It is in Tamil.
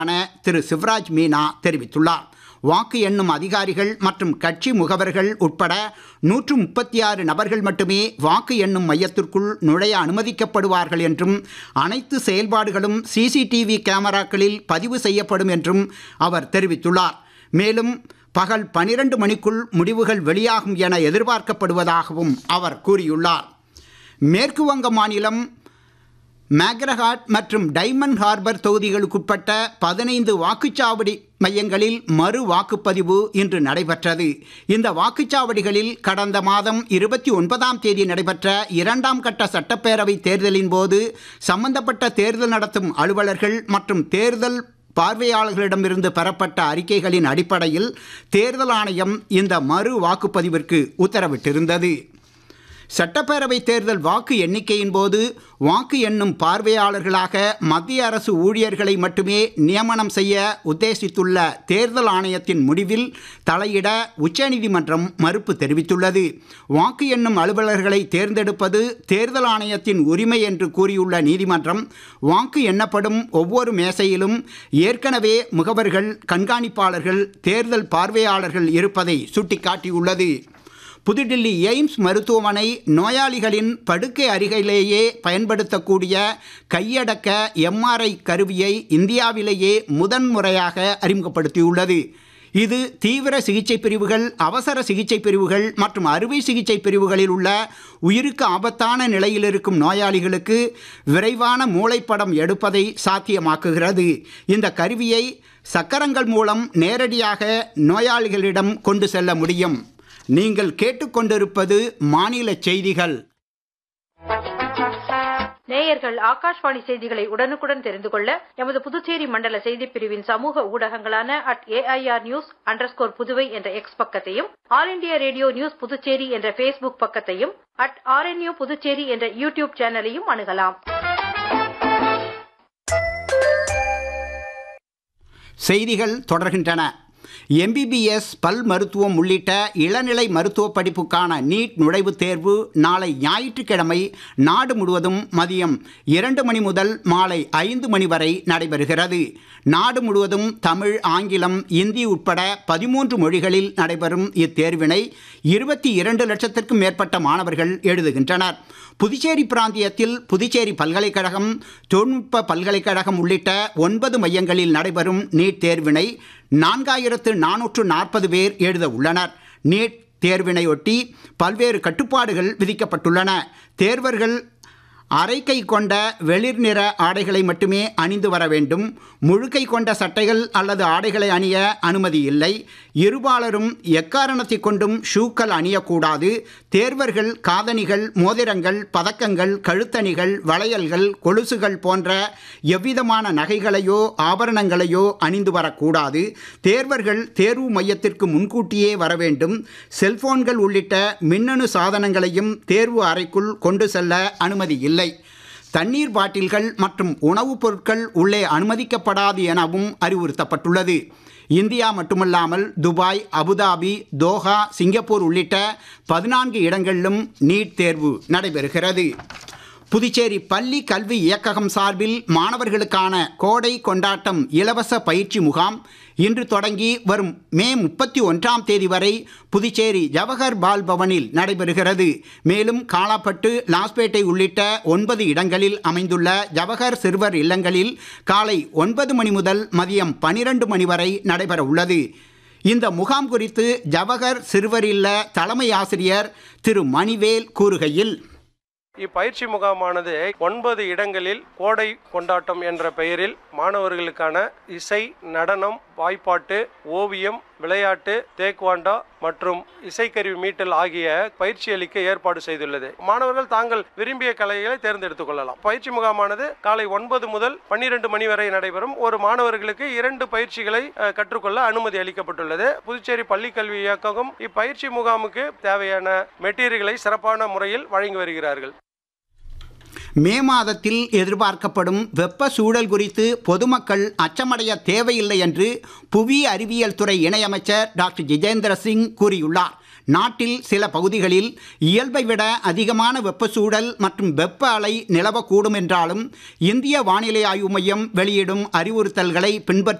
என திரு சிவராஜ் மீனா தெரிவித்துள்ளார் வாக்கு எண்ணும் அதிகாரிகள் மற்றும் கட்சி முகவர்கள் உட்பட நூற்று முப்பத்தி ஆறு நபர்கள் மட்டுமே வாக்கு எண்ணும் மையத்திற்குள் நுழைய அனுமதிக்கப்படுவார்கள் என்றும் அனைத்து செயல்பாடுகளும் சிசிடிவி கேமராக்களில் பதிவு செய்யப்படும் என்றும் அவர் தெரிவித்துள்ளார் மேலும் பகல் பனிரெண்டு மணிக்குள் முடிவுகள் வெளியாகும் என எதிர்பார்க்கப்படுவதாகவும் அவர் கூறியுள்ளார் மேற்கு வங்க மாநிலம் மேக்ரஹாட் மற்றும் டைமண்ட் ஹார்பர் தொகுதிகளுக்குட்பட்ட பதினைந்து வாக்குச்சாவடி மையங்களில் மறு வாக்குப்பதிவு இன்று நடைபெற்றது இந்த வாக்குச்சாவடிகளில் கடந்த மாதம் இருபத்தி ஒன்பதாம் தேதி நடைபெற்ற இரண்டாம் கட்ட சட்டப்பேரவை தேர்தலின் போது சம்பந்தப்பட்ட தேர்தல் நடத்தும் அலுவலர்கள் மற்றும் தேர்தல் பார்வையாளர்களிடமிருந்து பெறப்பட்ட அறிக்கைகளின் அடிப்படையில் தேர்தல் ஆணையம் இந்த மறு வாக்குப்பதிவிற்கு உத்தரவிட்டிருந்தது சட்டப்பேரவை தேர்தல் வாக்கு எண்ணிக்கையின் போது வாக்கு எண்ணும் பார்வையாளர்களாக மத்திய அரசு ஊழியர்களை மட்டுமே நியமனம் செய்ய உத்தேசித்துள்ள தேர்தல் ஆணையத்தின் முடிவில் தலையிட உச்சநீதிமன்றம் மறுப்பு தெரிவித்துள்ளது வாக்கு எண்ணும் அலுவலர்களை தேர்ந்தெடுப்பது தேர்தல் ஆணையத்தின் உரிமை என்று கூறியுள்ள நீதிமன்றம் வாக்கு எண்ணப்படும் ஒவ்வொரு மேசையிலும் ஏற்கனவே முகவர்கள் கண்காணிப்பாளர்கள் தேர்தல் பார்வையாளர்கள் இருப்பதை சுட்டிக்காட்டியுள்ளது புதுடில்லி எய்ம்ஸ் மருத்துவமனை நோயாளிகளின் படுக்கை அருகிலேயே பயன்படுத்தக்கூடிய கையடக்க எம்ஆர்ஐ கருவியை இந்தியாவிலேயே முதன்முறையாக அறிமுகப்படுத்தியுள்ளது இது தீவிர சிகிச்சை பிரிவுகள் அவசர சிகிச்சை பிரிவுகள் மற்றும் அறுவை சிகிச்சை பிரிவுகளில் உள்ள உயிருக்கு ஆபத்தான நிலையில் இருக்கும் நோயாளிகளுக்கு விரைவான மூளைப்படம் எடுப்பதை சாத்தியமாக்குகிறது இந்த கருவியை சக்கரங்கள் மூலம் நேரடியாக நோயாளிகளிடம் கொண்டு செல்ல முடியும் நீங்கள் கேட்டுக்கொண்டிருப்பது மாநில செய்திகள் நேயர்கள் ஆகாஷ்வாணி செய்திகளை உடனுக்குடன் தெரிந்து கொள்ள எமது புதுச்சேரி மண்டல செய்திப் பிரிவின் சமூக ஊடகங்களான at AIR news underscore Puduvai என்ற எக்ஸ் பக்கத்தையும் all India radio news Puducherry என்ற ஃபேஸ்புக் பக்கத்தையும் அட் ஆர்என்யூ புதுச்சேரி என்ற யூடியூப் சேனலையும் அணுகலாம் செய்திகள் தொடர்கின்றன எம்பிபிஎஸ் பல் மருத்துவம் உள்ளிட்ட இளநிலை மருத்துவ படிப்புக்கான நீட் நுழைவுத் தேர்வு நாளை ஞாயிற்றுக்கிழமை நாடு முழுவதும் மதியம் இரண்டு மணி முதல் மாலை ஐந்து மணி வரை நடைபெறுகிறது நாடு முழுவதும் தமிழ் ஆங்கிலம் இந்தி உட்பட பதிமூன்று மொழிகளில் நடைபெறும் இத்தேர்வினை இருபத்தி இரண்டு லட்சத்திற்கும் மேற்பட்ட மாணவர்கள் எழுதுகின்றனர் புதுச்சேரி பிராந்தியத்தில் புதுச்சேரி பல்கலைக்கழகம் தொழில்நுட்ப பல்கலைக்கழகம் உள்ளிட்ட ஒன்பது மையங்களில் நடைபெறும் நீட் தேர்வினை நான்காயிரத்து நானூற்று நாற்பது பேர் எழுத உள்ளனர் நீட் தேர்வினையொட்டி பல்வேறு கட்டுப்பாடுகள் விதிக்கப்பட்டுள்ளன தேர்வர்கள் அரைக்கை கொண்ட வெளிர் நிற ஆடைகளை மட்டுமே அணிந்து வர வேண்டும் முழுக்கை கொண்ட சட்டைகள் அல்லது ஆடைகளை அணிய அனுமதி இல்லை இருபாலரும் எக்காரணத்தை கொண்டும் ஷூக்கள் அணியக்கூடாது தேர்வர்கள் காதணிகள் மோதிரங்கள் பதக்கங்கள் கழுத்தணிகள் வளையல்கள் கொலுசுகள் போன்ற எவ்விதமான நகைகளையோ ஆபரணங்களையோ அணிந்து வரக்கூடாது தேர்வர்கள் தேர்வு மையத்திற்கு முன்கூட்டியே வர வேண்டும் செல்போன்கள் உள்ளிட்ட மின்னணு சாதனங்களையும் தேர்வு அறைக்குள் கொண்டு செல்ல அனுமதி இல்லை தண்ணீர் பாட்டில்கள் மற்றும் உணவுப் பொருட்கள் உள்ளே அனுமதிக்கப்படாது எனவும் அறிவுறுத்தப்பட்டுள்ளது இந்தியா மட்டுமல்லாமல் துபாய் அபுதாபி தோஹா சிங்கப்பூர் உள்ளிட்ட பதினான்கு இடங்களிலும் நீட் தேர்வு நடைபெறுகிறது புதுச்சேரி பள்ளி கல்வி இயக்ககம் சார்பில் மாணவர்களுக்கான கோடை கொண்டாட்டம் இலவச பயிற்சி முகாம் இன்று தொடங்கி வரும் மே முப்பத்தி ஒன்றாம் தேதி வரை புதுச்சேரி ஜவஹர் பால் பவனில் நடைபெறுகிறது மேலும் காலாப்பட்டு லாஸ்பேட்டை உள்ளிட்ட ஒன்பது இடங்களில் அமைந்துள்ள ஜவஹர் சிறுவர் இல்லங்களில் காலை ஒன்பது மணி முதல் மதியம் பனிரெண்டு மணி வரை நடைபெற உள்ளது இந்த முகாம் குறித்து ஜவஹர் சிறுவர் இல்ல தலைமை ஆசிரியர் திரு மணிவேல் கூறுகையில் இப்பயிற்சி முகாமானது ஒன்பது இடங்களில் கோடை கொண்டாட்டம் என்ற பெயரில் மாணவர்களுக்கான இசை நடனம் வாய்ப்பாட்டு ஓவியம் விளையாட்டு தேக்வாண்டா மற்றும் இசைக்கருவி மீட்டல் ஆகிய பயிற்சி அளிக்க ஏற்பாடு செய்துள்ளது மாணவர்கள் தாங்கள் விரும்பிய கலைகளை தேர்ந்தெடுத்துக் கொள்ளலாம் பயிற்சி முகாமானது காலை ஒன்பது முதல் பன்னிரண்டு மணி வரை நடைபெறும் ஒரு மாணவர்களுக்கு இரண்டு பயிற்சிகளை அஹ், கற்றுக்கொள்ள அனுமதி அளிக்கப்பட்டுள்ளது புதுச்சேரி பள்ளிக்கல்வி இயக்ககம் இப்பயிற்சி முகாமுக்கு தேவையான மெட்டீரியல்களை சிறப்பான முறையில் வழங்கி வருகிறார்கள் மே மாதத்தில் எதிர்பார்க்கப்படும் வெப்ப சூழல் குறித்து பொதுமக்கள் அச்சமடைய தேவையில்லை என்று புவி அறிவியல் துறை இணையமைச்சர் டாக்டர் ஜிதேந்திர சிங் கூறியுள்ளார் நாட்டில் சில பகுதிகளில் இயல்பை விட அதிகமான வெப்பச்சூழல் மற்றும் வெப்ப அலை நிலவக்கூடும் என்றாலும் இந்திய வானிலை ஆய்வு மையம் வெளியிடும் அறிவுறுத்தல்களை பின்பற்ற